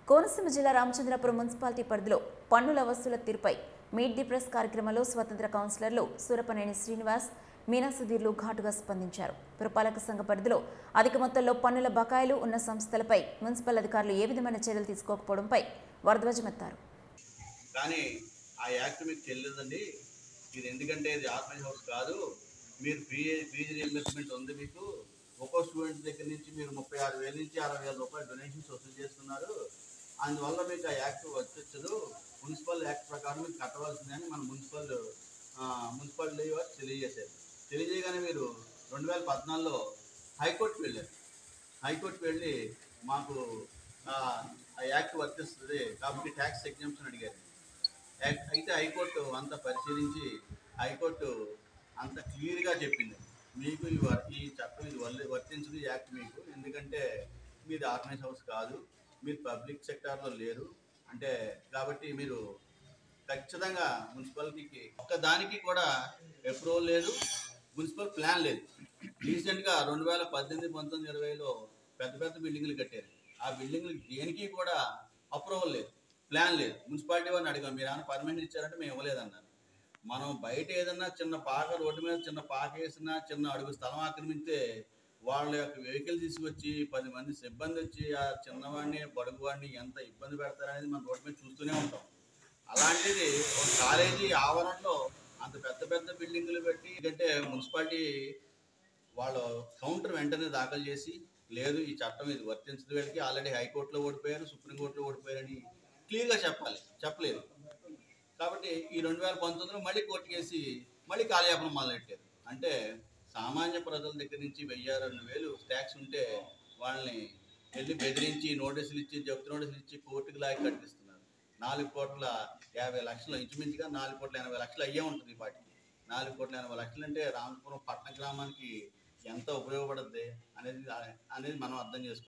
కోనసీమ జిల్లా రామచంద్రపురం మున్సిపాలిటీ పరిధిలో పన్నుల వసూల తీరుపై మీట్ ది ప్రెస్ కార్యక్రమంలో స్వతంత్ర కౌన్సిలర్లు సూరపనేని శ్రీనివాస్ మీనా సుధీర్లు ఘాటుగా స్పందించారు పురపాలక సంఘ పరిధిలో అధిక మొత్తంలో పన్నుల బకాయిలు ఉన్న సంస్థలపై మున్సిపల్ అధికారులు ఏ విధమైన చర్యలు తీసుకోకపోవడంపై వరధ్వజమెత్తారు కానీ ఆ యాక్ట్ మీకు చెల్లదండి ఇది ఎందుకంటే ఇది ఆర్ఫనేజ్ హౌస్ కాదు మీరు ఫీ ఫీజు రీఇంబర్స్మెంట్ ఉంది మీకు ఒక్కో స్టూడెంట్ దగ్గర నుంచి మీరు ముప్పై ఆరు వేల నుంచి అరవై వేల రూపాయలు డొనేషన్స్ వసూలు చేస్తున్నారు అందువల్ల మీకు ఆ యాక్ట్ వచ్చొచ్చదు మున్సిపల్ యాక్ట్ ప్రకారం మీకు కట్టవలసిందని మన మున్సిపల్ ఆ, మున్సిపాలిటీ వారు తెలియజేశారు తెలియజేయగానే మీరు రెండు వేల పద్నాలుగులో హైకోర్టుకు వెళ్ళారు హైకోర్టుకు వెళ్ళి మాకు ఆ, ఆ యాక్ట్ వర్తిస్తుంది కాబట్టి ట్యాక్స్ ఎగ్జామ్షన్ అడిగారు యాక్- అయితే హైకోర్టు అంత పరిశీలించి హైకోర్టు అంత క్లియర్గా చెప్పింది మీకు ఈ వర్- ఈ చట్టం ఇది వల్ల వర్తించదు ఈ యాక్ట్ మీకు ఎందుకంటే మీది ఆర్గనైజ్ హౌస్ కాదు మీరు పబ్లిక్ సెక్టార్లో లేరు అంటే కాబట్టి మీరు ఖచ్చితంగా మున్సిపాలిటీకి ఒక్క దానికి కూడా అప్రూవల్ లేదు మున్సిపల్ ప్లాన్ లేదు రీసెంట్గా రెండు వేల పద్దెనిమిది పంతొమ్మిది ఇరవైలో పెద్ద పెద్ద బిల్డింగ్లు కట్టారు ఆ బిల్డింగ్లు దేనికి కూడా అప్రూవల్ లేదు ప్లాన్ లేదు మున్సిపాలిటీ వారిని అడిగాం మీరు ఏమైనా పర్మిషన్ ఇచ్చారంటే మేము ఇవ్వలేదన్నారు మనం బయట ఏదన్నా చిన్న పాక రోడ్డు మీద చిన్న పాక వేసినా చిన్న అడుగు స్థలం ఆక్రమిస్తే వాళ్ళ యొక్క వెహికల్ తీసుకొచ్చి పది మంది సిబ్బంది వచ్చి ఆ చిన్నవాడిని బడుగు వాడిని ఎంత ఇబ్బంది పెడతారనేది మనం రోడ్డు మీద చూస్తూనే ఉంటాం అలాంటిది ఒక కాలేజీ ఆవరణలో అంత పెద్ద పెద్ద బిల్డింగులు పెట్టి ఎందుకంటే మున్సిపాలిటీ వాళ్ళు కౌంటర్ వెంటనే దాఖలు చేసి లేదు ఈ చట్టం ఇది వర్తించదు వీళ్ళకి ఆల్రెడీ హైకోర్టులో ఓడిపోయారు సుప్రీంకోర్టులో ఓడిపోయారని క్లియర్గా చెప్పాలి చెప్పలేదు కాబట్టి ఈ రెండు వేల పంతొమ్మిదిలో మళ్ళీ కోర్టు కేసి మళ్ళీ కాలయాపన మొదలెట్టారు అంటే సామాన్య ప్రజల దగ్గర నుంచి వెయ్యి రెండు వేలు ట్యాక్స్ ఉంటే వాళ్ళని వెళ్ళి బెదిరించి నోటీసులు ఇచ్చి జప్తు నోటీసులు ఇచ్చి కోర్టుకు లాగి కట్టిస్తున్నారు నాలుగు కోట్ల యాభై లక్షలు ఇంచుమించుగా నాలుగు కోట్ల ఎనభై లక్షలు అయ్యే ఉంటుంది ఈ పాటికి నాలుగు కోట్ల ఎనభై లక్షలు అంటే రామపురం పట్టణ గ్రామానికి ఎంత ఉపయోగపడుద్ది అనేది అనేది మనం అర్థం చేసుకోవాలి